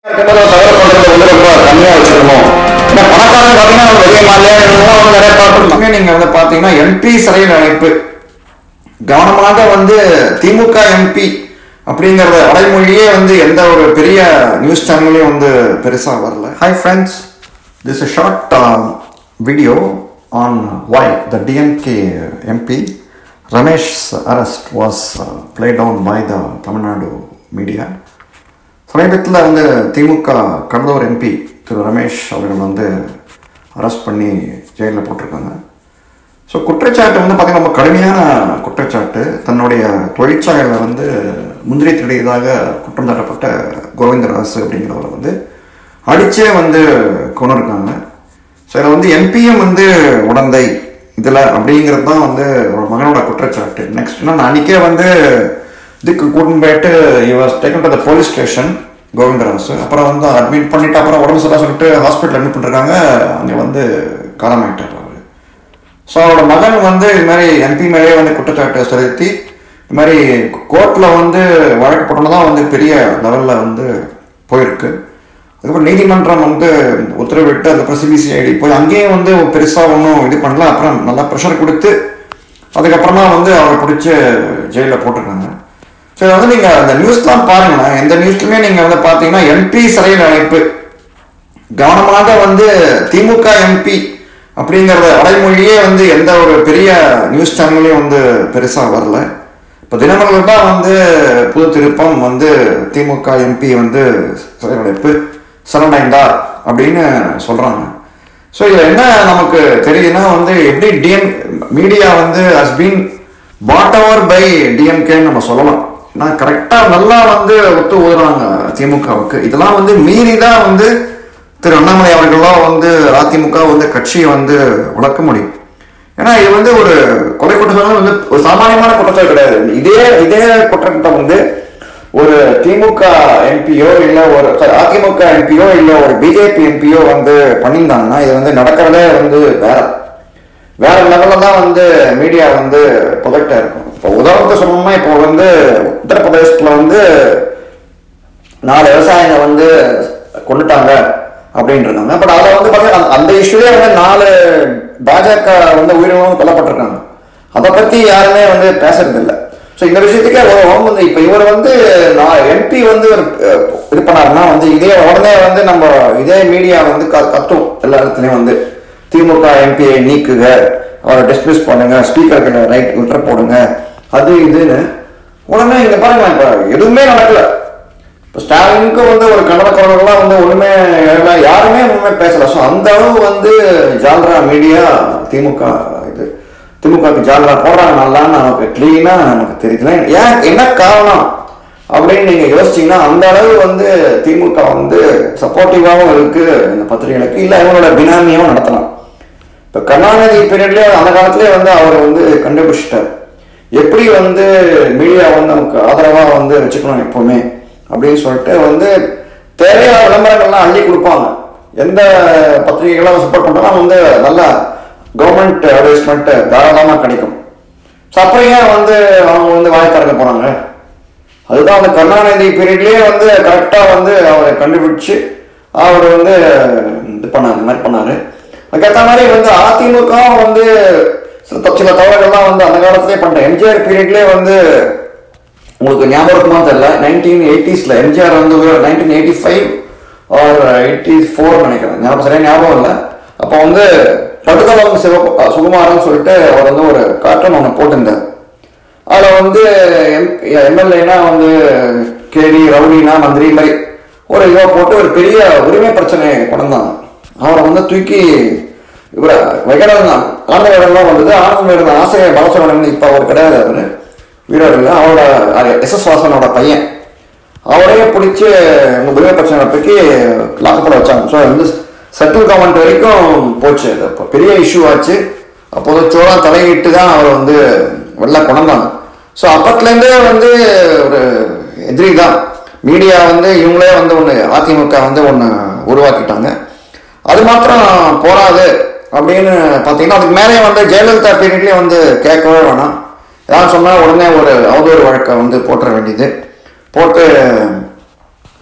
இருக்கும்போது தவிர பண்றது வந்து ரொம்ப கம்மியா வச்சிருக்கணும் ஏன்னா பணக்காரங்க பாத்தீங்கன்னா அவங்க வெளிய மாலையா அவங்க நிறைய பார்த்துருப்பாங்க நீங்க வந்து பாத்தீங்கன்னா எம்பி சிறையில் அழைப்பு கவனமாக வந்து திமுக எம்பி அப்படிங்கறத அடைமொழியே வந்து எந்த ஒரு பெரிய நியூஸ் சேனல்லையும் வந்து பெருசா வரல hi friends this a short video on why the DMK MP Ramesh arrest was uh, played down by the Tamil Nadu media சமீபத்தில் வந்து திமுக கடலூர் எம்பி திரு ரமேஷ் அவர்கள் வந்து அரெஸ்ட் பண்ணி ஜெயிலில் போட்டிருக்காங்க ஸோ குற்றச்சாட்டு வந்து பார்த்தீங்கன்னா ரொம்ப கடுமையான குற்றச்சாட்டு தன்னுடைய தொழிற்சாலையில் வந்து முந்திரி திருடியதாக குற்றம் சாட்டப்பட்ட கோவிந்தராசு அப்படிங்கிறவரை வந்து அடிச்சே வந்து கொண்டு இருக்காங்க ஸோ இதில் வந்து எம்பியும் வந்து உடந்தை இதில் அப்படிங்கிறது தான் வந்து ஒரு மகனோட குற்றச்சாட்டு நெக்ஸ்ட் நான் அன்றைக்கே வந்து இதுக்கு கூட்டின்னு போயிட்டு இவர் taken to the police station Govindarasu அப்புறம் வந்து அட்மிட் பண்ணிட்டு அப்புறம் உடம்பு சரியாக சொல்லிட்டு ஹாஸ்பிட்டல் அட்மிட் பண்ணிருக்காங்க அங்கே வந்து காலமாயிட்டார் அவர் ஸோ அவரோட மகன் வந்து இது மாதிரி எம்பி மேலேயே வந்து குற்றச்சாட்டு செலுத்தி இது மாதிரி கோர்ட்டில் வந்து வழக்கு போட்டோம்னா வந்து பெரிய லெவலில் வந்து போயிருக்கு அதுக்கப்புறம் நீதிமன்றம் வந்து உத்தரவிட்டு அதுக்கப்புறம் சிபிசிஐடி போய் அங்கேயும் வந்து பெருசாக ஒன்றும் இது பண்ணல அப்புறம் நல்லா ப்ரெஷர் கொடுத்து அதுக்கப்புறமா வந்து அவரை பிடிச்சி ஜெயிலில் போட்டிருக்காங்க ஸோ இதை வந்து நீங்கள் அந்த நியூஸ்லாம் பாருங்களேன் எந்த நியூஸ்லையுமே நீங்கள் வந்து பார்த்தீங்கன்னா எம்பி சிறையில் அழைப்பு கவனமாக வந்து திமுக எம்பி அப்படிங்கிறத அடைமொழியே வந்து எந்த ஒரு பெரிய நியூஸ் சேனல்லையும் வந்து பெருசாக வரல இப்போ தினமலர் தான் வந்து புது திருப்பம் வந்து திமுக எம்பி வந்து சிறையடைப்பு சரணடைந்தார் அப்படின்னு சொல்கிறாங்க ஸோ இதில் என்ன நமக்கு தெரியுதுன்னா வந்து எப்படி டிஎம் மீடியா வந்து has been bought over by டிஎம்கேன்னு நம்ம சொல்லலாம் ஏன்னா கரெக்டாக நல்லா வந்து ஒத்து ஊதுறாங்க திமுகவுக்கு இதெல்லாம் வந்து மீறி தான் வந்து திரு அண்ணாமலை அவர்கள்லாம் வந்து அதிமுக வந்து கட்சியை வந்து வளர்க்க முடியும் ஏன்னா இது வந்து ஒரு கொலை குற்றச்சாட்டு வந்து ஒரு சாமானியமான குற்றச்சாட்டு கிடையாது இதே இதே குற்றச்சாட்டம் வந்து ஒரு திமுக எம்பியோ இல்ல ஒரு sorry, அதிமுக எம்பியோ இல்ல ஒரு பிஜேபி எம்பியோ வந்து பண்ணியிருந்தாங்கன்னா இது வந்து நடக்கிறதே வந்து வேற வேற லெவலில் தான் வந்து மீடியா வந்து புகட்ட இருக்கும் இப்போ உதாரணத்தை சொல்லணும்னா இப்போ வந்து உத்தரப்பிரதேசத்தில் வந்து நாலு விவசாயிங்க வந்து கொண்டுட்டாங்க அப்படின்னு இருக்காங்க பட் அதில் வந்து பார்த்தீங்கன்னா அந்த இஷ்யூலே வந்து நாலு பாஜக வந்து உயிரினமும் கொல்லப்பட்டிருக்காங்க அதை பற்றி யாருமே வந்து பேசுறது இல்லை ஸோ இந்த விஷயத்துக்கே வரும் வந்து இப்போ இவர் வந்து நான் எம்பி வந்து ஒரு அஹ், இது பண்ணாருன்னா வந்து இதே உடனே வந்து நம்ம இதே மீடியா வந்து க- கத்தும் எல்லா இடத்துலையும் வந்து திமுக எம்பியை நீக்குக அவரை டிஸ்மிஸ் பண்ணுங்க ஸ்பீக்கருக்கு ரைட் லெட்டர் போடுங்க அது இதுன்னு உடனே இங்க பாருங்க இப்போ எதுவுமே நடக்கல இப்போ ஸ்டாலினுக்கு வந்து ஒரு கன்னட குரல்கள்லாம் வந்து ஒண்ணுமே எழல, யாருமே ஒண்ணுமே பேசல ஸோ அந்த அளவு வந்து ஜால்ரா மீடியா திமுக இது திமுகக்கு ஜால்ரா போடுறாங்க நல்லான்னு நமக்கு கிளீனா நமக்கு தெரியல ஏன் என்ன காரணம் அப்படின்னு நீங்க யோசிச்சீங்கன்னா அந்த அளவு வந்து திமுக வந்து சப்போர்ட்டிவாகவும் இருக்கு இந்த பத்திரிகைகளுக்கு இல்லை இவங்களோட பினாமியாவும் நடத்தலாம் இப்போ கருணாநிதி பீரியட்லேயே அந்த காலத்திலே வந்து அவர் வந்து கண்டுபிடிச்சிட்டார் எப்படி வந்து மீடியா வந்து நமக்கு ஆதரவாக வந்து வச்சுக்கணும் எப்பவுமே அப்படின்னு சொல்லிட்டு வந்து தேவையான விளம்பரங்கள்லாம் அள்ளி கொடுப்பாங்க எந்த பத்திரிகைகளாக சப்போர்ட் பண்ணாலும் வந்து நல்லா கவர்மெண்ட் அட்வர்டைஸ்மெண்ட் தாராளமாக கிடைக்கும் ஸோ அப்புறம் ஏன் வந்து அவங்க வந்து வாய் திறக்க போனாங்க அதுதான் அந்த கருணாநிதி பீரியட்லயே வந்து கரெக்டாக வந்து அவரை கண்டுபிடிச்சு அவர் வந்து இது பண்ணாரு இந்த மாதிரி பண்ணாரு அதுக்கேற்ற மாதிரி வந்து அதிமுக வந்து சில த- சில தவறுகள்லாம் வந்து அந்த காலத்திலே பண்ணிட்டேன் எம்ஜிஆர் பீரியட்லேயே வந்து உங்களுக்கு ஞாபகம் இருக்குமா தெரியல நைன்டீன் எயிட்டிஸில் எம்ஜிஆர் வந்து nineteen eighty five or eighty four நினைக்கிறேன் ஞாபகம் சரியா ஞாபகம் இல்லை அப்போ வந்து படுதளம் சிவ சுகுமாரன் சொல்லிட்டு அவர் வந்து ஒரு கார்ட்டூன் ஒன்று போட்டிருந்தார் அதில் வந்து எம் எம்எல்ஏனா வந்து கேடி ரவுடினா மந்திரி மாதிரி ஒரு இதை போட்டு ஒரு பெரிய உரிமை பிரச்சனை கொண்டாங்க அவரை வந்து தூக்கி இவரை விகடன் தான் ஆனந்த விகடன் வந்தது ஆனந்த விகடன் ஆசிரியர் பாலசுப்ரமணியன் இப்போ அவர் கிடையாது அவர் வீரர்கள் அவரோட எஸ் எஸ் வாசனோட பையன் அவரையே பிடிச்சி இந்த உரிமை பிரச்சனை பற்றி லாக்கப்பட வச்சாங்க ஸோ வந்து சென்ட்ரல் கவர்மெண்ட் வரைக்கும் போச்சு அது அப்போ பெரிய இஷ்யூ ஆச்சு அப்போது சோழா தலையிட்டு தான் அவர் வந்து வெளில கொண்டாங்க ஸோ அப்பத்துலேருந்தே வந்து ஒரு எதிரி தான் மீடியா வந்து இவங்களே வந்து ஒன்று அதிமுக வந்து ஒன்று உருவாக்கிட்டாங்க அது மாத்திரம் போராது அப்படின்னு பார்த்தீங்கன்னா அதுக்கு மேலே வந்து ஜெயலலிதா பீரியட்லேயே வந்து கேட்கவே வேணாம் ஏதாவது சொன்னால் உடனே ஒரு அவதூறு வழக்கை வந்து போட்டுற வேண்டியது போட்டு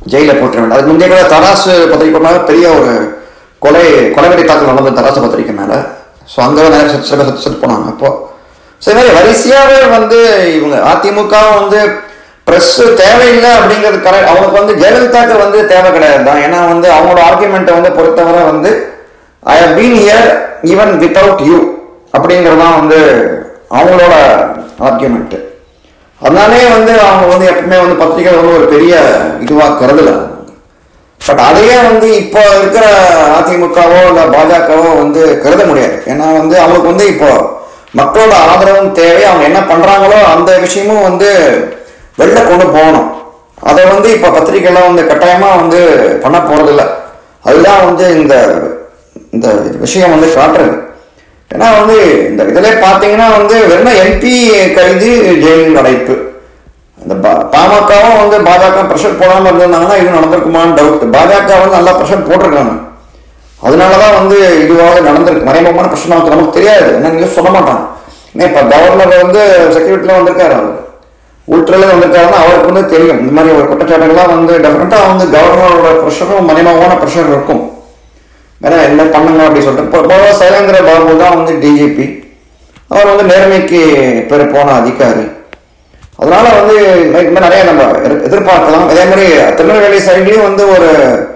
ஜெயிலில் போட்டுற வேண்டும் அதுக்கு முந்தைய கூட தராசு பத்திரிக்கை மேலே பெரிய ஒரு கொலை கொலைவெறி தாக்கல் நடந்தது தராசு பத்திரிக்கை மேலே ஸோ அங்கே நிறைய செத்து சில பேர் செத்து செத்து போனாங்க அப்போ ஸோ இது மாதிரி வரிசையாகவே வந்து இவங்க அதிமுகவும் வந்து ப்ரெஸ் தேவையில்லை அப்படிங்கிறது கரெக்ட் அவங்களுக்கு வந்து ஜெயலலிதாக்கு வந்து தேவை கிடையாது தான் ஏன்னா வந்து அவங்களோட ஆர்குமெண்ட்டை வந்து பொறுத்தவரை வந்து I have been here even without you அப்படிங்கிறது தான் வந்து அவங்களோட ஆர்குமெண்ட்டு அதனாலே வந்து அவங்க வந்து எப்பவுமே வந்து பத்திரிகை வந்து ஒரு பெரிய இதுவாக கருதல பட் அதையே வந்து இப்போ இருக்கிற அதிமுகவோ இல்லை பாஜகவோ வந்து கருத முடியாது ஏன்னா வந்து அவங்களுக்கு வந்து இப்போ மக்களோட ஆதரவும் தேவை அவங்க என்ன பண்றாங்களோ அந்த விஷயமும் வந்து வெளில கொண்டு போகணும் அதை வந்து இப்போ பத்திரிகைலாம் வந்து கட்டாயமா வந்து பண்ண போறதில்ல அதுதான் வந்து இந்த இந்த விஷயம் வந்து காட்டுறது ஏன்னா வந்து இந்த இதில் பார்த்தீங்கன்னா வந்து வெறும் எம்பி கைது ஜெயிலில் அடைப்பு இந்த பா பாமகவும் வந்து பாஜக ப்ரெஷர் போடாமல் இருந்திருந்தாங்கன்னா இது நடந்திருக்குமான்னு டவுட் பாஜக வந்து நல்லா ப்ரெஷர் போட்டிருக்காங்க அதனால தான் வந்து இதுவாக நடந்திருக்கு மறைமுகமான பிரச்சனை நமக்கு நமக்கு தெரியாது என்ன நியூஸ் சொல்ல மாட்டாங்க ஏன்னா இப்போ கவர்னர் வந்து செக்யூரிட்டியில் வந்திருக்காரு அவர் உள்துறையில் வந்திருக்காருன்னா அவருக்கு வந்து தெரியும் இந்த மாதிரி ஒரு குற்றச்சாட்டுகள்லாம் வந்து டெஃபினட்டாக வந்து கவர்னரோட ப்ரெஷரும் மறைமுகமான ப்ரெஷர் இருக்கும் வேற என்ன பண்ணுங்க அப்படின்னு சொல்லிட்டு இப்போ இப்போ சைலேந்திர பாபு தான் வந்து டிஜிபி அவர் வந்து நேர்மைக்கு பேர் போன அதிகாரி அதனால வந்து இந்த மாதிரி நிறைய நம்ம எதிர்- எதிர்பார்க்கலாம் அதே மாதிரி திருநெல்வேலி சைட்லயும் வந்து ஒரு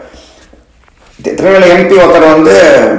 தி- திருநெல்வேலி எம்பி ஒருத்தர் வந்து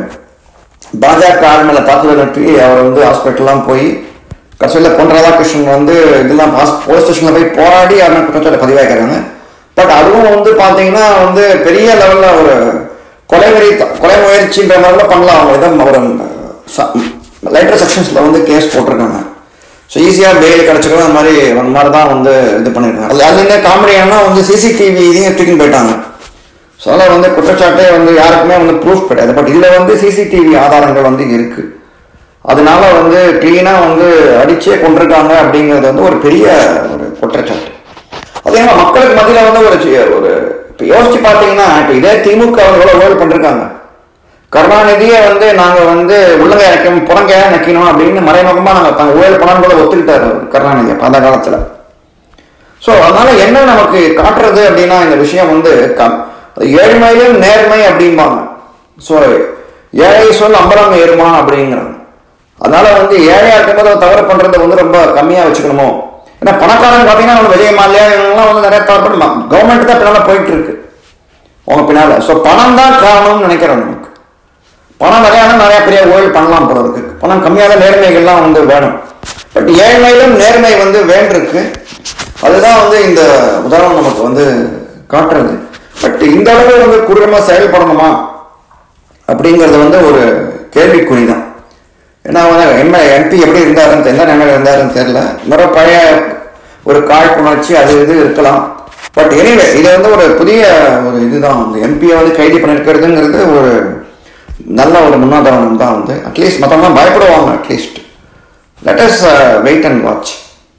பாஜக ஆள் மேல தாக்குதல் நடத்தி அவர் வந்து ஹாஸ்பிட்டல்லாம் போய் கடைசியில் பொன் ராதாகிருஷ்ணன் வந்து இதெல்லாம் போலீஸ் ஸ்டேஷனில் போய் போராடி அவர் குற்றச்சாட்டு பதிவாகிறாங்க பட் அதுவும் வந்து பார்த்தீங்கன்னா வந்து பெரிய லெவலில் ஒரு கொலைவெறி த- கொலை முயற்சின்ற மாதிரிலாம் பண்ணலாம் அவங்க இதை ஒரு லைட்டர் செக்ஷன்ஸில் வந்து கேஸ் போட்டிருக்காங்க ஸோ ஈஸியாக பெயில் கிடச்சிடும் அந்த மாதிரி அந்த மாதிரி தான் வந்து இது பண்ணியிருக்காங்க அது அதுல காமெடி என்னன்னா வந்து சிசிடிவி இதையும் தூக்கின்னு போயிட்டாங்க ஸோ அதில் வந்து குற்றச்சாட்டே வந்து யாருக்குமே வந்து ப்ரூஃப் கிடையாது பட் இதில் வந்து சிசிடிவி ஆதாரங்கள் வந்து இருக்கு அதனால வந்து க்ளீனாக வந்து அடிச்சே கொண்டிருக்காங்க அப்படிங்கிறது வந்து ஒரு பெரிய ஒரு குற்றச்சாட்டு அதே மாதிரி மக்களுக்கு மத்தியில் வந்து ஒரு சி- ஒரு இப்போ யோசிச்சு பார்த்தீங்கன்னா இப்போ இதே திமுக அவங்க எவ்வளோ ஊழல் பண்ணிருக்காங்க கருணாநிதியை வந்து நாங்கள் வந்து உள்ளங்கை இறக்கணும் புறங்கையா நிற்கணும் அப்படின்னு மறைமுகமாக நாங்கள் தாங்க ஊழல் பண்ணான்னு கூட ஒத்துக்கிட்டாரு அவர் கருணாநிதி அப்ப அந்த காலத்தில் ஸோ அதனால என்ன நமக்கு காட்டுறது அப்படின்னா இந்த விஷயம் வந்து கம் ஏழ்மையிலும் நேர்மை அப்படிம்பாங்க ஸோ ஏழை சொல் அம்பலம் ஏறுமா அப்படிங்கிறாங்க அதனால வந்து ஏழையா இருக்கும்போது அவன் தவறு பண்றதை வந்து ரொம்ப கம்மியா வச்சுக்கணுமோ ஏன்னா பணக்காரன் பார்த்தீங்கன்னா அவங்க விஜய் மால்யா இவங்கெல்லாம் வந்து நிறைய தவறு பண்ண கவர்மெண்ட் தான் பின்னால போயிட்டு இருக்கு அவங்க பின்னால ஸோ பணம் தான் காரணம்னு நினைக்கிறேன் நமக்கு பணம் நிறையா நிறைய பெரிய ஊழல் பண்ணலாம் போல இருக்கு பணம் கம்மியான நேர்மைகள்லாம் வந்து வேணும் பட் ஏழ்மையிலும் நேர்மை வந்து வேண்டிருக்கு அதுதான் வந்து இந்த உதாரணம் நமக்கு வந்து காட்டுறது பட் இந்த அளவு வந்து குடும்பமாக செயல்படணுமா அப்படிங்கிறது வந்து ஒரு கேள்விக்குறி தான் ஏன்னா வந்து என்ன எம்பி எப்படி இருந்தாருன்னு எந்த நிலைமையில இருந்தாருன்னு தெரியல இன்னொரு பழைய ஒரு காழ்ப்புணர்ச்சி அது இது இருக்கலாம் பட் எனிவே இது வந்து ஒரு புதிய ஒரு இதுதான் வந்து எம்பியை வந்து கைது பண்ணிருக்கிறதுங்கிறது ஒரு நல்ல ஒரு முன்னாதாரணம் தான் வந்து அட்லீஸ்ட் மற்றவங்களாம் பயப்படுவாங்க at least let us wait and watch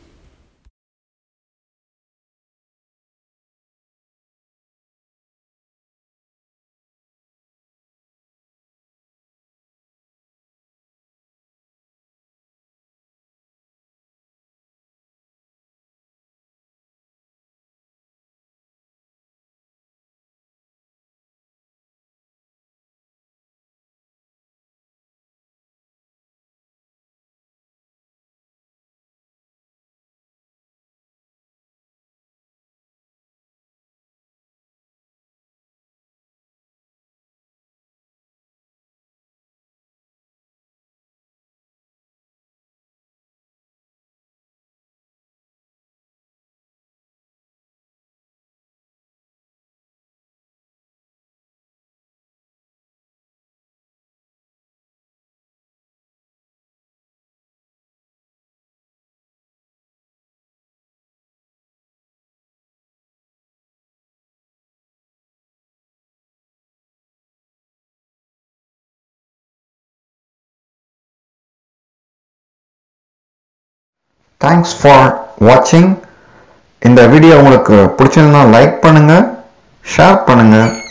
thanks for வாட்சிங் இந்த வீடியோ உங்களுக்கு பிடிச்சிருந்தா லைக் பண்ணுங்க ஷேர் பண்ணுங்க